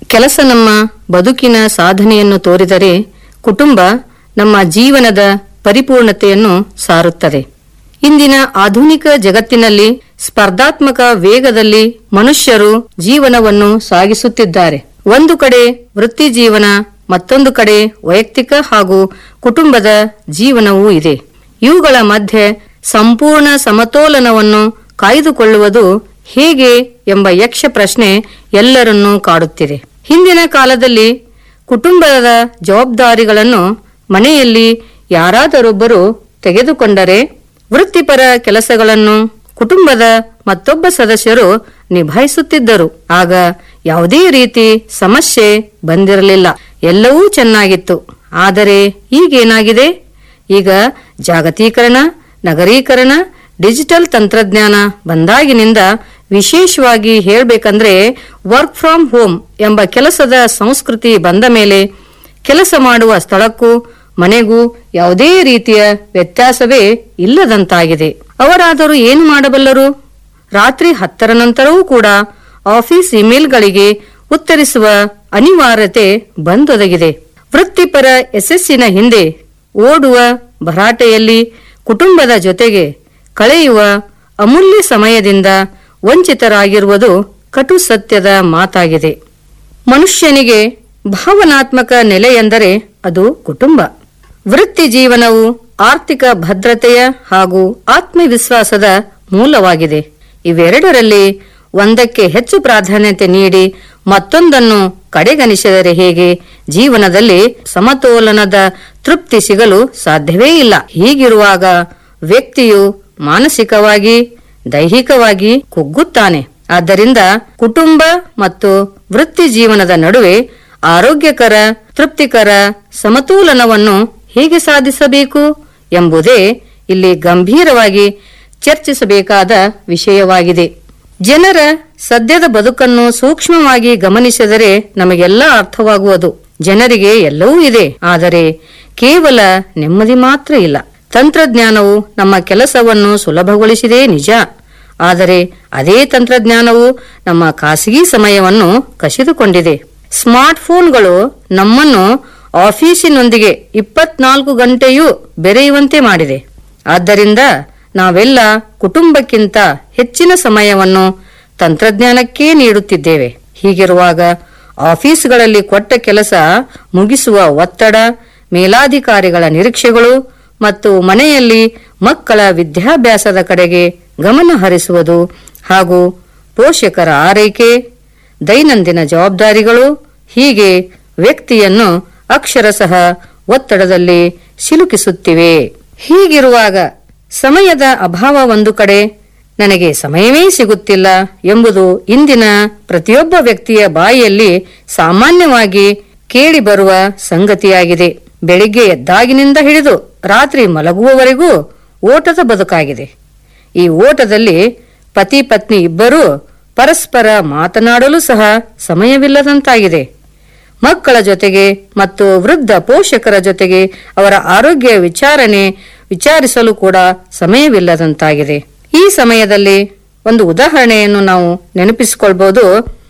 ಕೆಲಸ ನಮ್ಮ ಬದುಕಿನ ಸಾಧನೆಯನ್ನು ತೋರಿದರೆ ಕುಟುಂಬ ನಮ್ಮ ಜೀವನದ ಪರಿಪೂರ್ಣತೆಯನ್ನು ಸಾರುತ್ತದೆ ಇಂದಿನ ಆಧುನಿಕ ಜಗತ್ತಿನಲ್ಲಿ ಸ್ಪರ್ಧಾತ್ಮಕ ವೇಗದಲ್ಲಿ ಮನುಷ್ಯರು ಜೀವನವನ್ನು ಸಾಗಿಸುತ್ತಿದ್ದಾರೆ ಒಂದು ಕಡೆ ವೃತ್ತಿ ಜೀವನ ಮತ್ತೊಂದು ಕಡೆ ವೈಯಕ್ತಿಕ ಹಾಗೂ ಕುಟುಂಬದ ಜೀವನವೂ ಇದೆ ಇವುಗಳ ಮಧ್ಯೆ ಸಂಪೂರ್ಣ ಸಮತೋಲನವನ್ನು ಕಾಯ್ದುಕೊಳ್ಳುವುದು ಹೇಗೆ ಎಂಬ ಯಕ್ಷ ಪ್ರಶ್ನೆ ಎಲ್ಲರನ್ನೂ ಕಾಡುತ್ತಿದೆ ಹಿಂದಿನ ಕಾಲದಲ್ಲಿ ಕುಟುಂಬದ ಜವಾಬ್ದಾರಿಗಳನ್ನು ಮನೆಯಲ್ಲಿ ಯಾರಾದರೊಬ್ಬರು ತೆಗೆದುಕೊಂಡರೆ ವೃತ್ತಿಪರ ಕೆಲಸಗಳನ್ನು ಕುಟುಂಬದ ಮತ್ತೊಬ್ಬ ಸದಸ್ಯರು ನಿಭಾಯಿಸುತ್ತಿದ್ದರು ಆಗ ಯಾವುದೇ ರೀತಿ ಸಮಸ್ಯೆ ಬಂದಿರಲಿಲ್ಲ ಎಲ್ಲವೂ ಚೆನ್ನಾಗಿತ್ತು ಆದರೆ ಈಗೇನಾಗಿದೆ ಈಗ ಜಾಗತೀಕರಣ ನಗರೀಕರಣ ಡಿಜಿಟಲ್ ತಂತ್ರಜ್ಞಾನ ಬಂದಾಗಿನಿಂದ ವಿಶೇಷವಾಗಿ ಹೇಳಬೇಕಂದ್ರೆ ವರ್ಕ್ ಫ್ರಮ್ ಹೋಮ್ ಎಂಬ ಕೆಲಸದ ಸಂಸ್ಕೃತಿ ಬಂದ ಮೇಲೆ ಕೆಲಸ ಮಾಡುವ ಸ್ಥಳಕ್ಕೂ ಮನೆಗೂ ಯಾವುದೇ ರೀತಿಯ ವ್ಯತ್ಯಾಸವೇ ಇಲ್ಲದಂತಾಗಿದೆ ಅವರಾದರೂ ಏನು ಮಾಡಬಲ್ಲರು ರಾತ್ರಿ ಹತ್ತರ ನಂತರವೂ ಕೂಡ ಆಫೀಸ್ ಇಮೇಲ್ಗಳಿಗೆ ಉತ್ತರಿಸುವ ಅನಿವಾರ್ಯತೆ ಬಂದೊದಗಿದೆ ವೃತ್ತಿಪರ ಯಶಸ್ಸಿನ ಹಿಂದೆ ಓಡುವ ಭರಾಟೆಯಲ್ಲಿ ಕುಟುಂಬದ ಜೊತೆಗೆ ಕಳೆಯುವ ಅಮೂಲ್ಯ ಸಮಯದಿಂದ ವಂಚಿತರಾಗಿರುವುದು ಕಟು ಸತ್ಯದ ಮಾತಾಗಿದೆ ಮನುಷ್ಯನಿಗೆ ಭಾವನಾತ್ಮಕ ನೆಲೆಯೆಂದರೆ ಅದು ಕುಟುಂಬ ವೃತ್ತಿ ಜೀವನವು ಆರ್ಥಿಕ ಭದ್ರತೆಯ ಹಾಗೂ ಆತ್ಮವಿಶ್ವಾಸದ ಮೂಲವಾಗಿದೆ ಇವೆರಡರಲ್ಲಿ ಒಂದಕ್ಕೆ ಹೆಚ್ಚು ಪ್ರಾಧಾನ್ಯತೆ ನೀಡಿ ಮತ್ತೊಂದನ್ನು ಕಡೆಗಣಿಸಿದರೆ ಹೇಗೆ ಜೀವನದಲ್ಲಿ ಸಮತೋಲನದ ತೃಪ್ತಿ ಸಿಗಲು ಸಾಧ್ಯವೇ ಇಲ್ಲ ಹೀಗಿರುವಾಗ ವ್ಯಕ್ತಿಯು ಮಾನಸಿಕವಾಗಿ ದೈಹಿಕವಾಗಿ ಕುಗ್ಗುತ್ತಾನೆ ಆದ್ದರಿಂದ ಕುಟುಂಬ ಮತ್ತು ವೃತ್ತಿ ಜೀವನದ ನಡುವೆ ಆರೋಗ್ಯಕರ ತೃಪ್ತಿಕರ ಸಮತೋಲನವನ್ನು ಹೇಗೆ ಸಾಧಿಸಬೇಕು ಎಂಬುದೇ ಇಲ್ಲಿ ಗಂಭೀರವಾಗಿ ಚರ್ಚಿಸಬೇಕಾದ ವಿಷಯವಾಗಿದೆ ಜನರ ಸದ್ಯದ ಬದುಕನ್ನು ಸೂಕ್ಷ್ಮವಾಗಿ ಗಮನಿಸಿದರೆ ನಮಗೆಲ್ಲ ಅರ್ಥವಾಗುವುದು ಜನರಿಗೆ ಎಲ್ಲವೂ ಇದೆ ಆದರೆ ಕೇವಲ ನೆಮ್ಮದಿ ಮಾತ್ರ ಇಲ್ಲ ತಂತ್ರಜ್ಞಾನವು ನಮ್ಮ ಕೆಲಸವನ್ನು ಸುಲಭಗೊಳಿಸಿದೇ ನಿಜ ಆದರೆ ಅದೇ ತಂತ್ರಜ್ಞಾನವು ನಮ್ಮ ಖಾಸಗಿ ಸಮಯವನ್ನು ಕಸಿದುಕೊಂಡಿದೆ ಸ್ಮಾರ್ಟ್ ಫೋನ್ಗಳು ನಮ್ಮನ್ನು ಆಫೀಸಿನೊಂದಿಗೆ ಇಪ್ಪತ್ನಾಲ್ಕು ಗಂಟೆಯೂ ಬೆರೆಯುವಂತೆ ಮಾಡಿದೆ ಆದ್ದರಿಂದ ನಾವೆಲ್ಲ ಕುಟುಂಬಕ್ಕಿಂತ ಹೆಚ್ಚಿನ ಸಮಯವನ್ನು ತಂತ್ರಜ್ಞಾನಕ್ಕೇ ನೀಡುತ್ತಿದ್ದೇವೆ ಹೀಗಿರುವಾಗ ಆಫೀಸ್ಗಳಲ್ಲಿ ಕೊಟ್ಟ ಕೆಲಸ ಮುಗಿಸುವ ಒತ್ತಡ ಮೇಲಾಧಿಕಾರಿಗಳ ನಿರೀಕ್ಷೆಗಳು ಮತ್ತು ಮನೆಯಲ್ಲಿ ಮಕ್ಕಳ ವಿದ್ಯಾಭ್ಯಾಸದ ಕಡೆಗೆ ಗಮನ ಹರಿಸುವುದು ಹಾಗೂ ಪೋಷಕರ ಆರೈಕೆ ದೈನಂದಿನ ಜವಾಬ್ದಾರಿಗಳು ಹೀಗೆ ವ್ಯಕ್ತಿಯನ್ನು ಅಕ್ಷರಶಃ ಒತ್ತಡದಲ್ಲಿ ಸಿಲುಕಿಸುತ್ತಿವೆ ಹೀಗಿರುವಾಗ ಸಮಯದ ಅಭಾವ ಒಂದು ಕಡೆ ನನಗೆ ಸಮಯವೇ ಸಿಗುತ್ತಿಲ್ಲ ಎಂಬುದು ಇಂದಿನ ಪ್ರತಿಯೊಬ್ಬ ವ್ಯಕ್ತಿಯ ಬಾಯಿಯಲ್ಲಿ ಸಾಮಾನ್ಯವಾಗಿ ಕೇಳಿಬರುವ ಸಂಗತಿಯಾಗಿದೆ ಬೆಳಿಗ್ಗೆ ಎದ್ದಾಗಿನಿಂದ ಹಿಡಿದು ರಾತ್ರಿ ಮಲಗುವವರೆಗೂ ಓಟದ ಬದುಕಾಗಿದೆ ಈ ಓಟದಲ್ಲಿ ಪತಿ ಪತ್ನಿ ಇಬ್ಬರೂ ಪರಸ್ಪರ ಮಾತನಾಡಲು ಸಹ ಸಮಯವಿಲ್ಲದಂತಾಗಿದೆ ಮಕ್ಕಳ ಜೊತೆಗೆ ಮತ್ತು ವೃದ್ಧ ಪೋಷಕರ ಜೊತೆಗೆ ಅವರ ಆರೋಗ್ಯ ವಿಚಾರಣೆ ವಿಚಾರಿಸಲು ಕೂಡ ಸಮಯವಿಲ್ಲದಂತಾಗಿದೆ ಈ ಸಮಯದಲ್ಲಿ ಒಂದು ಉದಾಹರಣೆಯನ್ನು ನಾವು ನೆನಪಿಸಿಕೊಳ್ಬಹುದು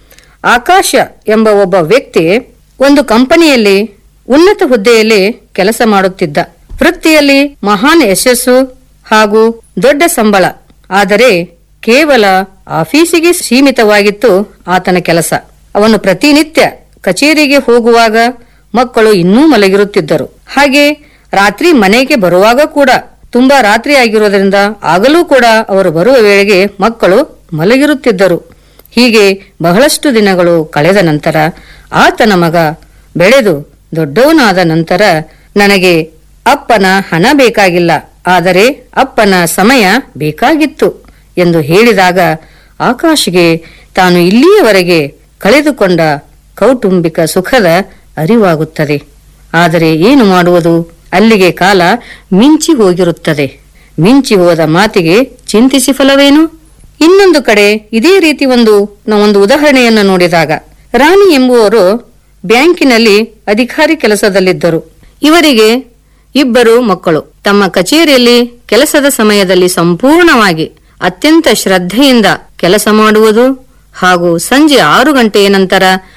ಆಕಾಶ ಎಂಬ ಒಬ್ಬ ವ್ಯಕ್ತಿ ಒಂದು ಕಂಪನಿಯಲ್ಲಿ ಉನ್ನತ ಹುದ್ದೆಯಲ್ಲಿ ಕೆಲಸ ಮಾಡುತ್ತಿದ್ದ ವೃತ್ತಿಯಲ್ಲಿ ಮಹಾನ್ ಯಶಸ್ಸು ಹಾಗೂ ದೊಡ್ಡ ಸಂಬಳ ಆದರೆ ಕೇವಲ ಆಫೀಸಿಗೆ ಸೀಮಿತವಾಗಿತ್ತು ಆತನ ಕೆಲಸ ಅವನು ಪ್ರತಿನಿತ್ಯ ಕಚೇರಿಗೆ ಹೋಗುವಾಗ ಮಕ್ಕಳು ಇನ್ನೂ ಮಲಗಿರುತ್ತಿದ್ದರು ಹಾಗೆ ರಾತ್ರಿ ಮನೆಗೆ ಬರುವಾಗ ಕೂಡ ತುಂಬಾ ರಾತ್ರಿ ಆಗಿರೋದ್ರಿಂದ ಆಗಲೂ ಕೂಡ ಅವರು ಬರುವ ವೇಳೆಗೆ ಮಕ್ಕಳು ಮಲಗಿರುತ್ತಿದ್ದರು ಹೀಗೆ ಬಹಳಷ್ಟು ದಿನಗಳು ಕಳೆದ ನಂತರ ಆತನ ಮಗ ಬೆಳೆದು ದೊಡ್ಡವನಾದ ನಂತರ ನನಗೆ ಅಪ್ಪನ ಹಣ ಬೇಕಾಗಿಲ್ಲ ಆದರೆ ಅಪ್ಪನ ಸಮಯ ಬೇಕಾಗಿತ್ತು ಎಂದು ಹೇಳಿದಾಗ ಆಕಾಶ್ಗೆ ತಾನು ಇಲ್ಲಿಯವರೆಗೆ ಕಳೆದುಕೊಂಡ ಕೌಟುಂಬಿಕ ಸುಖದ ಅರಿವಾಗುತ್ತದೆ ಆದರೆ ಏನು ಮಾಡುವುದು ಅಲ್ಲಿಗೆ ಕಾಲ ಮಿಂಚಿ ಹೋಗಿರುತ್ತದೆ ಮಿಂಚಿ ಹೋದ ಮಾತಿಗೆ ಚಿಂತಿಸಿ ಫಲವೇನು ಇನ್ನೊಂದು ಕಡೆ ಇದೇ ರೀತಿ ಒಂದು ಒಂದು ಉದಾಹರಣೆಯನ್ನು ನೋಡಿದಾಗ ರಾಣಿ ಎಂಬುವರು ಬ್ಯಾಂಕಿನಲ್ಲಿ ಅಧಿಕಾರಿ ಕೆಲಸದಲ್ಲಿದ್ದರು ಇವರಿಗೆ ಇಬ್ಬರು ಮಕ್ಕಳು ತಮ್ಮ ಕಚೇರಿಯಲ್ಲಿ ಕೆಲಸದ ಸಮಯದಲ್ಲಿ ಸಂಪೂರ್ಣವಾಗಿ ಅತ್ಯಂತ ಶ್ರದ್ಧೆಯಿಂದ ಕೆಲಸ ಮಾಡುವುದು ಹಾಗೂ ಸಂಜೆ ಆರು ಗಂಟೆಯ ನಂತರ